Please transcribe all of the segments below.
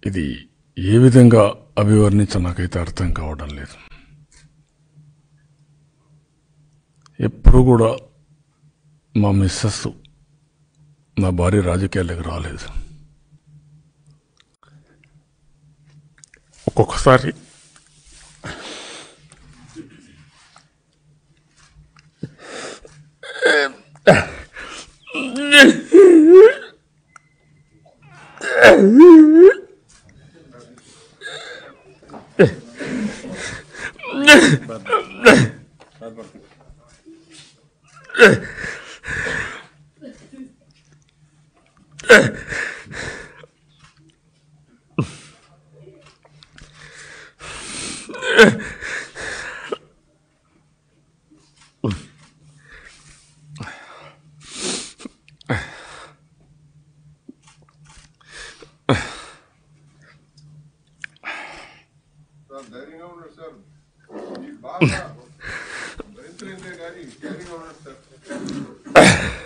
ఇది ఏ విధంగా అభివర్ణించ నాకైతే అర్థం కావడం లేదు ఎప్పుడు కూడా మా మిస్సెస్ నా భార్య రాజకీయాలకు రాలేదు ఒక్కొక్కసారి సార్ ధైర్యంగా ఉన్నారు సార్ మీకు బాగా భరించలేదే కానీ ధైర్యంగా ఉన్నారు సార్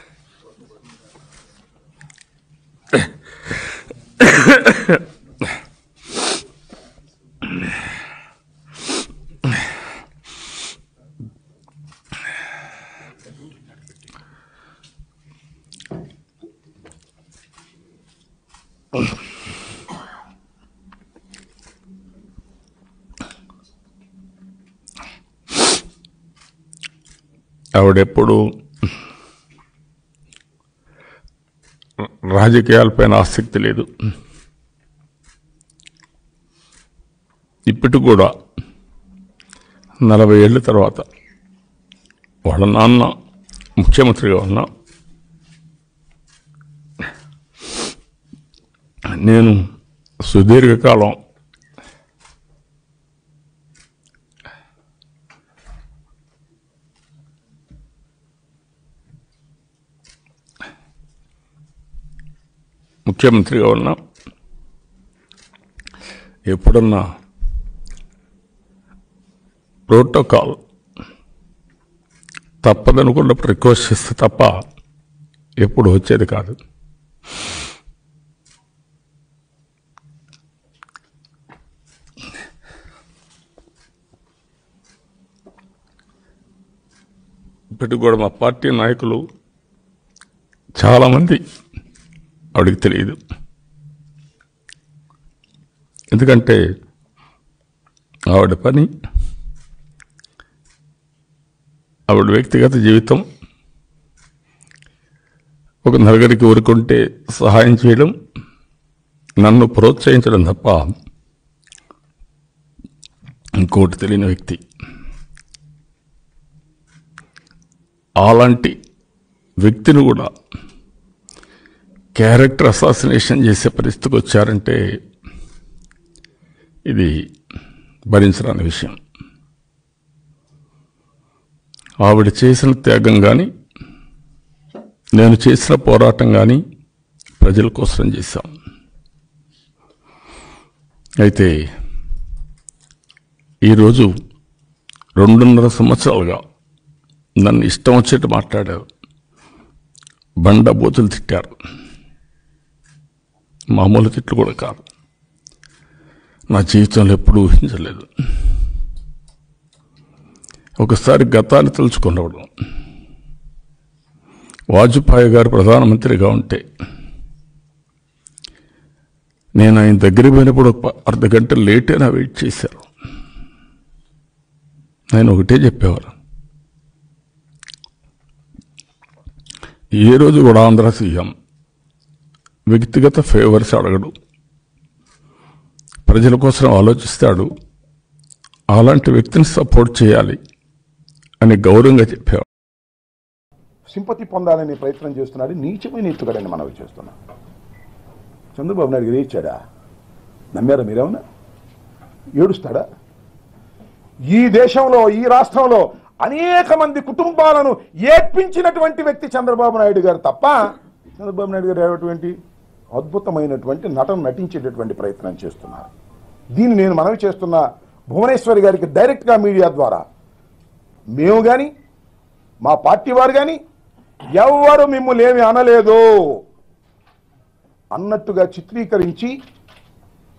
ఆవిడెప్పుడు రాజకీయాలపైన ఆసక్తి లేదు ఇప్పటికి కూడా నలభై ఏళ్ళ తర్వాత వాళ్ళ నాన్న ముఖ్యమంత్రిగా ఉన్నా నేను సుదీర్ఘకాలం ముఖ్యమంత్రిగా ఉన్నా ఎప్పుడన్నా ప్రోటోకాల్ తప్పదనుకున్నప్పుడు రిక్వెస్ట్ చేస్తే తప్ప ఎప్పుడు వచ్చేది కాదు ఇప్పటికి కూడా మా పార్టీ నాయకులు చాలామంది ఆవిడకి తెలియదు ఎందుకంటే ఆవిడ పని ఆవిడ వ్యక్తిగత జీవితం ఒక నలుగురికి ఊరుకుంటే సహాయం చేయడం నన్ను ప్రోత్సహించడం తప్ప ఇంకోటి తెలియని వ్యక్తి అలాంటి వ్యక్తిని కూడా క్యారెక్టర్ అసాసినేషన్ చేసే పరిస్థితికి వచ్చారంటే ఇది భరించరాని విషయం ఆవిడ చేసిన త్యాగం కానీ నేను చేసిన పోరాటం కానీ ప్రజల కోసం చేశాం అయితే ఈరోజు రెండున్నర సంవత్సరాలుగా నన్ను ఇష్టం వచ్చేట్టు మాట్లాడారు బండ బూతులు తిట్టారు మామూలు తిట్లు కూడా కాదు నా జీవితంలో ఎప్పుడూ ఊహించలేదు ఒకసారి గతాన్ని తలుచుకున్నప్పుడు వాజ్పేయి గారు ప్రధానమంత్రిగా ఉంటే నేను ఆయన దగ్గరికి పోయినప్పుడు ఒక ప- అర్ధ గంట లేట్ అయినా వెయిట్ చేశారు నేను ఒకటే చెప్పేవారు ఏ రోజు కూడా ఆంధ్ర సీఎం వ్యక్తిగత ఫేవర్స్ అడగడు ప్రజల కోసం ఆలోచిస్తాడు అలాంటి వ్యక్తిని సపోర్ట్ చేయాలి అని గౌరవంగా చెప్పేవాడు సింపతి పొందాలనే ప్రయత్నం చేస్తున్నాడు నీచమైన ఎత్తుగడని మనవి చేస్తున్నాం చంద్రబాబు నాయుడు గారు ఇచ్చాడా నమ్మారా మీరేమన్నా ఏడుస్తాడా ఈ దేశంలో ఈ రాష్ట్రంలో అనేక మంది కుటుంబాలను ఏడ్పించినటువంటి వ్యక్తి చంద్రబాబు నాయుడు గారు తప్ప చంద్రబాబు నాయుడు గారు ఏటువంటి అద్భుతమైనటువంటి నటన నటించేటటువంటి ప్రయత్నం చేస్తున్నారు దీన్ని నేను మనవి చేస్తున్న భువనేశ్వరి గారికి డైరెక్ట్గా మీడియా ద్వారా మేము కానీ మా పార్టీ వారు కానీ ఎవ్వరు మిమ్మల్ని ఏమి అనలేదు అన్నట్టుగా చిత్రీకరించి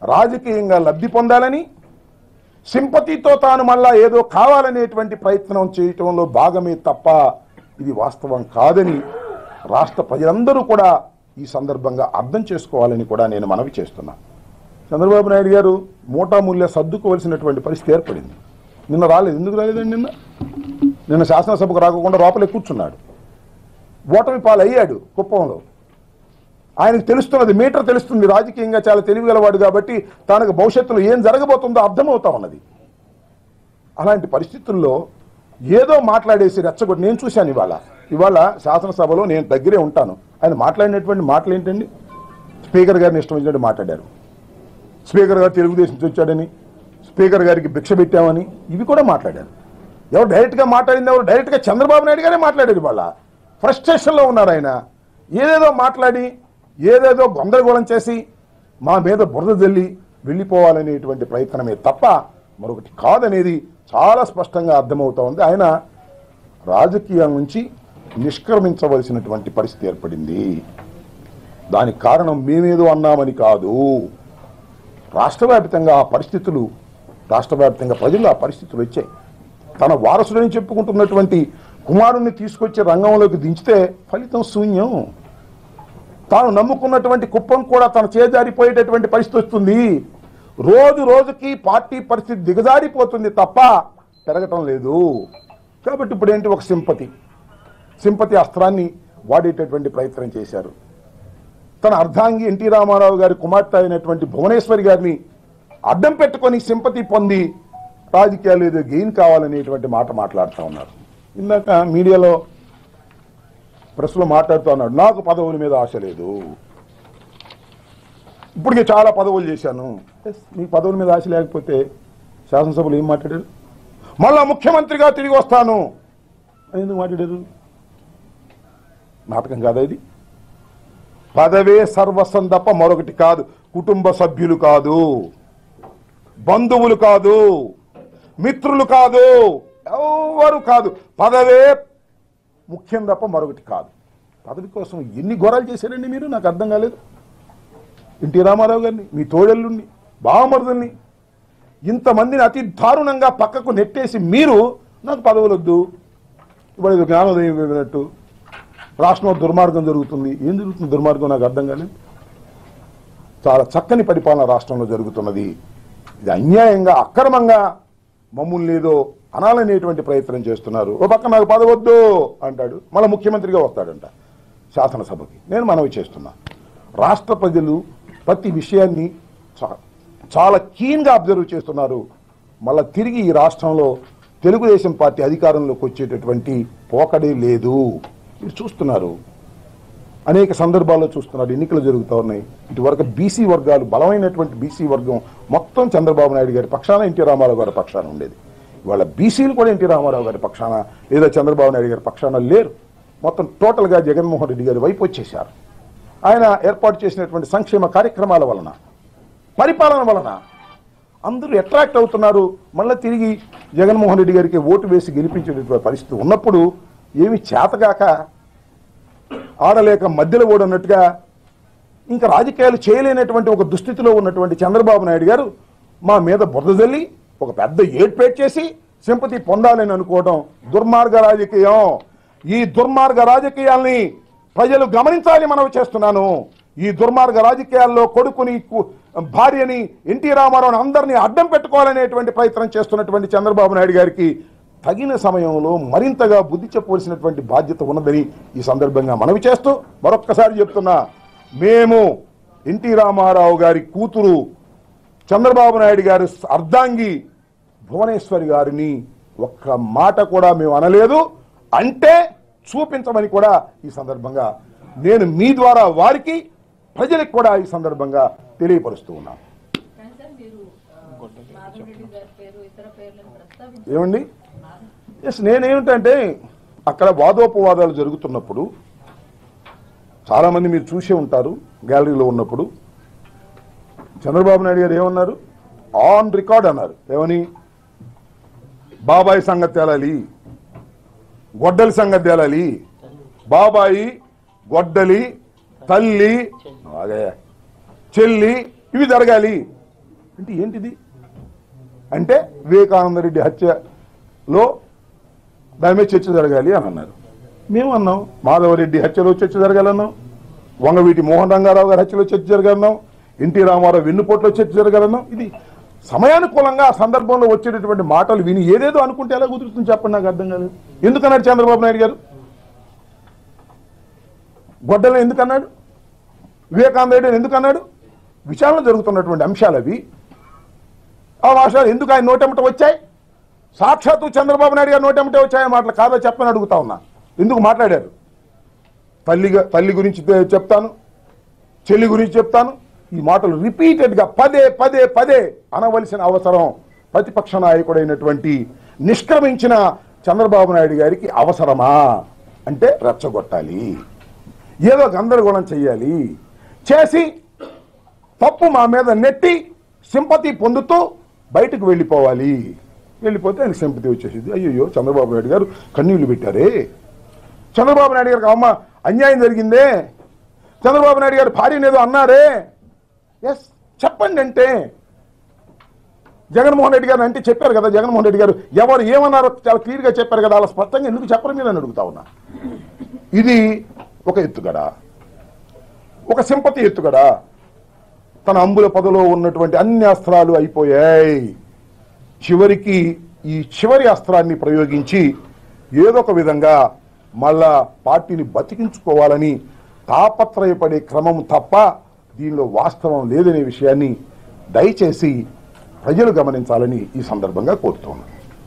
రాజకీయంగా లబ్ధి పొందాలని సింపతితో తాను మళ్ళా ఏదో కావాలనేటువంటి ప్రయత్నం చేయటంలో భాగమే తప్ప ఇది వాస్తవం కాదని రాష్ట్ర ప్రజలందరూ కూడా ఈ సందర్భంగా అర్థం చేసుకోవాలని కూడా నేను మనవి చేస్తున్నా చంద్రబాబు నాయుడు గారు మూటామూల్య సర్దుకోవలసినటువంటి పరిస్థితి ఏర్పడింది నిన్న రాలేదు ఎందుకు రాలేదండి నిన్న నిన్న శాసనసభకు రాకుండా లోపలే కూర్చున్నాడు ఓటమి పాలు అయ్యాడు కుప్పంలో ఆయనకు తెలుస్తున్నది మీటర్ తెలుస్తుంది రాజకీయంగా చాలా తెలివిగలవాడు కాబట్టి తనకు భవిష్యత్తులో ఏం జరగబోతుందో అర్థమవుతా ఉన్నది అలాంటి పరిస్థితుల్లో ఏదో మాట్లాడేసి రెచ్చగొట్టి నేను చూశాను ఇవాళ ఇవాళ శాసనసభలో నేను దగ్గరే ఉంటాను ఆయన మాట్లాడినటువంటి మాటలు ఏంటండి స్పీకర్ గారిని ఇష్టం వచ్చినట్టు మాట్లాడారు స్పీకర్ గారు తెలుగుదేశం నుంచి వచ్చాడని స్పీకర్ గారికి భిక్ష పెట్టామని ఇవి కూడా మాట్లాడారు ఎవరు డైరెక్ట్గా మాట్లాడింది ఎవరు డైరెక్ట్గా చంద్రబాబు నాయుడు గారే మాట్లాడారు ఇవాళ ఫ్రస్ట్రేషన్లో ఉన్నారు ఆయన ఏదేదో మాట్లాడి ఏదేదో గందరగోళం చేసి మా మీద బురద జల్లి వెళ్ళిపోవాలనేటువంటి ప్రయత్నమే తప్ప మరొకటి కాదనేది చాలా స్పష్టంగా అర్థమవుతా ఉంది ఆయన రాజకీయాల నుంచి నిష్క్రమించవలసినటువంటి పరిస్థితి ఏర్పడింది దానికి కారణం మేమేదో అన్నామని కాదు రాష్ట్ర వ్యాప్తంగా ఆ పరిస్థితులు రాష్ట్ర వ్యాప్తంగా ప్రజలు ఆ పరిస్థితులు వచ్చాయి తన వారసుడని చెప్పుకుంటున్నటువంటి కుమారుణ్ణి తీసుకొచ్చి రంగంలోకి దించితే ఫలితం శూన్యం తాను నమ్ముకున్నటువంటి కుప్పం కూడా తన చేజారిపోయేటటువంటి పరిస్థితి వస్తుంది రోజు రోజుకి పార్టీ పరిస్థితి దిగజారిపోతుంది తప్ప పెరగటం లేదు కాబట్టి ఇప్పుడు ఏంటి ఒక సింపతి సింపతి అస్త్రాన్ని వాడేటటువంటి ప్రయత్నం చేశారు తన అర్ధాంగి ఎన్టీ రామారావు గారి కుమార్తె అయినటువంటి భువనేశ్వరి గారిని అడ్డం పెట్టుకొని సింపతి పొంది రాజకీయాలు ఏదో గెయిన్ కావాలనేటువంటి మాట మాట్లాడుతూ ఉన్నారు ఇందాక మీడియాలో ప్రెస్లో మాట్లాడుతూ ఉన్నాడు నాకు పదవుల మీద ఆశ లేదు ఇప్పటికే చాలా పదవులు చేశాను ఎస్, మీకు పదవుల మీద ఆశ లేకపోతే శాసనసభలో ఏం మాట్లాడారు మళ్ళా ముఖ్యమంత్రిగా తిరిగి వస్తాను అని ఎందుకు మాట్లాడారు నాటకం కాదా ఇది పదవే సర్వస్వం తప్ప మరొకటి కాదు కుటుంబ సభ్యులు కాదు బంధువులు కాదు మిత్రులు కాదు ఎవరు కాదు పదవే ముఖ్యం తప్ప మరొకటి కాదు పదవి కోసం ఎన్ని ఘోరాలు చేశారండి మీరు నాకు అర్థం కాలేదు ఎన్టీ రామారావు గారిని మీ తోడెల్లుండి బావమరుదుల్ని ఇంతమందిని అతి దారుణంగా పక్కకు నెట్టేసి మీరు నాకు పదవులు వద్దు ఇప్పుడు ఇది జ్ఞానోదయం విన్నట్టు రాష్ట్రంలో దుర్మార్గం జరుగుతుంది ఏం జరుగుతుంది దుర్మార్గం నాకు అర్థం కాలేదు చాలా చక్కని పరిపాలన రాష్ట్రంలో జరుగుతున్నది ఇది అన్యాయంగా అక్రమంగా మమ్మల్ని ఏదో అనాలనేటువంటి ప్రయత్నం చేస్తున్నారు ఓ పక్క నాకు పదవద్దు అంటాడు మళ్ళీ ముఖ్యమంత్రిగా వస్తాడంట శాసనసభకి నేను మనవి చేస్తున్నా రాష్ట్ర ప్రజలు ప్రతి విషయాన్ని చా- చాలా కీన్గా అబ్జర్వ్ చేస్తున్నారు మళ్ళా తిరిగి ఈ రాష్ట్రంలో తెలుగుదేశం పార్టీ అధికారంలోకి వచ్చేటటువంటి పోకడే లేదు మీరు చూస్తున్నారు అనేక సందర్భాల్లో చూస్తున్నారు ఎన్నికలు జరుగుతూ ఉన్నాయి ఇటువరకు బీసీ వర్గాలు బలమైనటువంటి బీసీ వర్గం మొత్తం చంద్రబాబు నాయుడు గారి పక్షాన ఎన్టీ రామారావు గారి పక్షాన ఉండేది ఇవాళ బీసీలు కూడా ఎన్టీ రామారావు గారి పక్షాన లేదా చంద్రబాబు నాయుడు గారి పక్షాన లేరు మొత్తం టోటల్గా జగన్మోహన్ రెడ్డి గారి వైపు వచ్చేశారు ఆయన ఏర్పాటు చేసినటువంటి సంక్షేమ కార్యక్రమాల వలన పరిపాలన వలన అందరూ అట్రాక్ట్ అవుతున్నారు మళ్ళీ తిరిగి జగన్మోహన్ రెడ్డి గారికి ఓటు వేసి గెలిపించేటటువంటి పరిస్థితి ఉన్నప్పుడు ఏమి చేతగాక ఆడలేక మధ్యలో ఓడన్నట్టుగా ఇంకా రాజకీయాలు చేయలేనటువంటి ఒక దుస్థితిలో ఉన్నటువంటి చంద్రబాబు నాయుడు గారు మా మీద బురద జల్లి ఒక పెద్ద ఏడ్పేట్ చేసి సింపతి పొందాలని అనుకోవడం దుర్మార్గ రాజకీయం ఈ దుర్మార్గ రాజకీయాల్ని ప్రజలు గమనించాలి మనం చేస్తున్నాను ఈ దుర్మార్గ రాజకీయాల్లో కొడుకుని కు- భార్యని ఎన్టీ రామారావుని అందరినీ అడ్డం పెట్టుకోవాలనేటువంటి ప్రయత్నం చేస్తున్నటువంటి చంద్రబాబు నాయుడు గారికి తగిన సమయంలో మరింతగా బుద్ధి చెప్పవలసినటువంటి బాధ్యత ఉన్నదని ఈ సందర్భంగా మనవి చేస్తూ మరొక్కసారి చెప్తున్నా మేము ఎన్టీ రామారావు గారి కూతురు చంద్రబాబు నాయుడు గారి అర్ధాంగి భువనేశ్వరి గారిని ఒక్క మాట కూడా మేము అనలేదు అంటే చూపించమని కూడా ఈ సందర్భంగా నేను మీ ద్వారా వారికి ప్రజలకు కూడా ఈ సందర్భంగా తెలియపరుస్తూ ఉన్నాను కానీ సార్ మీరు ఆ, మాధవరెడ్డి గారి పేరు ఇతర పేర్లను ప్రస్తావించారు ఏమండి ఎస్ నేనేమిటంటే అక్కడ వాదోపవాదాలు జరుగుతున్నప్పుడు చాలామంది మీరు చూసే ఉంటారు గ్యాలరీలో ఉన్నప్పుడు చంద్రబాబు నాయుడు గారు ఏమన్నారు ఆన్ రికార్డ్ అన్నారు ఏమని బాబాయ్ సంగతి తేలాలి గొడ్డలి సంగతి తేలాలి బాబాయి గొడ్డలి తల్లి అదే చెల్లి ఇవి జరగాలి అంటే ఏంటిది అంటే వివేకానంద రెడ్డి హత్యలో దాని మీద చర్చ జరగాలి అని అన్నారు మేము అన్నాం మాధవరెడ్డి హత్యలో చర్చ జరగాలన్నాం వంగవీటి మోహన్ రంగారావు గారి హత్యలో చర్చ జరగాలన్నాం ఎన్టీ రామారావు వెన్నుపోట్లో చర్చ జరగాలన్నాం ఇది సమయానుకూలంగా ఆ సందర్భంలో వచ్చేటటువంటి మాటలు విని ఏదేదో అనుకుంటే ఎలా కుదురుతుంది చెప్పండి నాకు అర్థం కాలేదు ఎందుకన్నాడు చంద్రబాబు నాయుడు గారు గొడ్డలు ఎందుకన్నాడు వివేకానంద రెడ్డి ఎందుకు అన్నాడు విచారణ జరుగుతున్నటువంటి అంశాలు అవి ఆ భాషలు ఎందుకు ఆయన నోటెమట వచ్చాయి సాక్షాత్తు చంద్రబాబు నాయుడు గారు నోటెమటే వచ్చాయి మాటలు కాదో చెప్పని అడుగుతా ఉన్నా ఎందుకు మాట్లాడారు తల్లిగా తల్లి గురించి తె- చెప్తాను చెల్లి గురించి చెప్తాను ఈ మాటలు రిపీటెడ్ గా పదే పదే పదే అనవలసిన అవసరం ప్రతిపక్ష నాయకుడైనటువంటి నిష్క్రమించిన చంద్రబాబు నాయుడు గారికి అవసరమా అంటే రెచ్చగొట్టాలి ఏదో గందరగోళం చెయ్యాలి చేసి తప్పు మా మీద నెట్టి సింపతి పొందుతూ బయటకు వెళ్ళిపోవాలి వెళ్ళిపోతే ఆయనకు సింపతి వచ్చేసింది అయ్యో చంద్రబాబు నాయుడు గారు కన్నీళ్లు పెట్టారే చంద్రబాబు నాయుడు గారికి అమ్మ అన్యాయం జరిగిందే చంద్రబాబు నాయుడు గారు భార్యను ఏదో అన్నారే ఎస్ చెప్పండి అంటే జగన్మోహన్ రెడ్డి గారు అంటే చెప్పారు కదా జగన్మోహన్ రెడ్డి గారు ఎవరు ఏమన్నారో చాలా క్లియర్గా చెప్పారు కదా అలా స్పష్టంగా ఎందుకు చెప్పరు మీరు అని అడుగుతా ఉన్నా ఇది ఒక ఎత్తుగడ ఒక సింపతి ఎత్తుగడ తన అంబుల పదలో ఉన్నటువంటి అన్ని అస్త్రాలు అయిపోయాయి చివరికి ఈ చివరి అస్త్రాన్ని ప్రయోగించి ఏదో ఒక విధంగా మళ్ళా పార్టీని బతికించుకోవాలని తాపత్రయపడే క్రమం తప్ప దీనిలో వాస్తవం లేదనే విషయాన్ని దయచేసి ప్రజలు గమనించాలని ఈ సందర్భంగా కోరుతున్నాను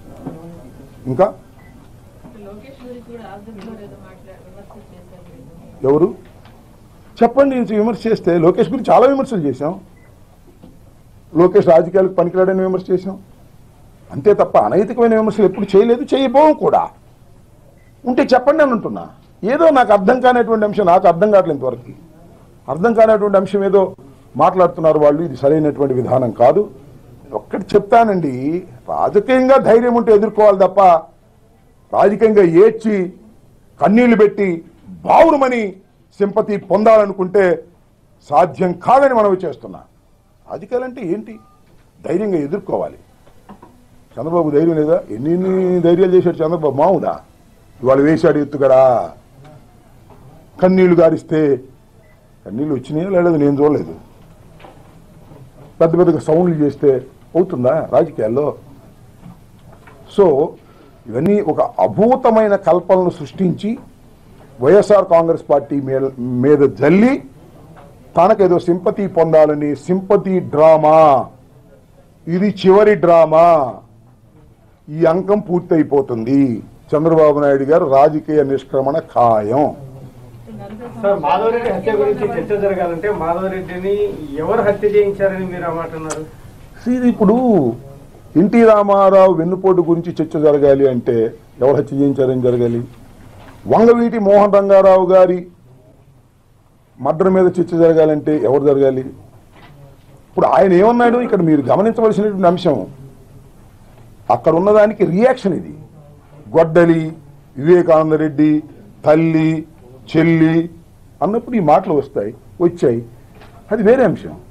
ఇంకా లోకేష్ గురించి కూడా ఆగ్రహంలో ఏదో మాట్లాడి విమర్శలు చేశారు మీరు. ఎవరు చెప్పండి ఇంత విమర్శ చేస్తే లోకేష్ గురించి చాలా విమర్శలు చేశాం లోకేష్ రాజకీయాలకు పనికిరాడని విమర్శ చేశాం అంతే తప్ప అనైతికమైన విమర్శలు ఎప్పుడు చేయలేదు చేయబోం కూడా ఉంటే చెప్పండి అని అంటున్నా ఏదో నాకు అర్థం కానటువంటి అంశం నాకు అర్థం కావట్లేదు ఇంతవరకు అర్థం కానటువంటి అంశం ఏదో మాట్లాడుతున్నారు వాళ్ళు ఇది సరైనటువంటి విధానం కాదు ఒక్కటి చెప్తానండి రాజకీయంగా ధైర్యం ఉంటే ఎదుర్కోవాలి తప్ప రాజకీయంగా ఏడ్చి కన్నీళ్లు పెట్టి బావురుమని సింపతి పొందాలనుకుంటే సాధ్యం కాదని మనవి చేస్తున్నా రాజకీయాలంటే ఏంటి ధైర్యంగా ఎదుర్కోవాలి చంద్రబాబు ధైర్యం లేదా ఎన్ని ఎన్ని ధైర్యాలు చేశాడు చంద్రబాబు మామూలా ఇవాళ వేశాడు ఎత్తుగడా కన్నీళ్లు గారిస్తే కన్నీళ్ళు వచ్చినాయో లేదు నేను చూడలేదు పెద్ద పెద్దగా సౌండ్లు చేస్తే అవుతుందా రాజకీయాల్లో సో ఇవన్నీ ఒక అభూతమైన కల్పనలు సృష్టించి వైఎస్ఆర్ కాంగ్రెస్ పార్టీ మీద మీద జల్లి తనకేదో సింపతి పొందాలని సింపతి డ్రామా ఇది చివరి డ్రామా ఈ అంకం పూర్తయిపోతుంది చంద్రబాబు నాయుడు గారు రాజకీయ నిష్క్రమణ ఖాయం నలభై సార్ మాధవరెడ్డి హత్య సంవత్సరాలు గురించి చర్చ జరగాలంటే మాధవరెడ్డిని ఎవరు హత్య చేయించారని మీరు ఆ మాట అన్నారు ఇది ఇప్పుడు ఎన్టీ రామారావు వెన్నుపోటు గురించి చర్చ జరగాలి అంటే ఎవరు హత్య చేయించారని జరగాలి వంగవీటి మోహన్ రంగారావు గారి మర్డర్ మీద చర్చ జరగాలంటే ఎవరు జరగాలి ఇప్పుడు ఆయన ఏమన్నాడు ఇక్కడ మీరు గమనించవలసినటువంటి అంశం అక్కడ ఉన్నదానికి రియాక్షన్ ఇది గొడ్డలి వివేకానంద రెడ్డి తల్లి చెల్లి అన్నప్పుడు ఈ మాటలు వస్తాయి వచ్చాయి అది వేరే అంశం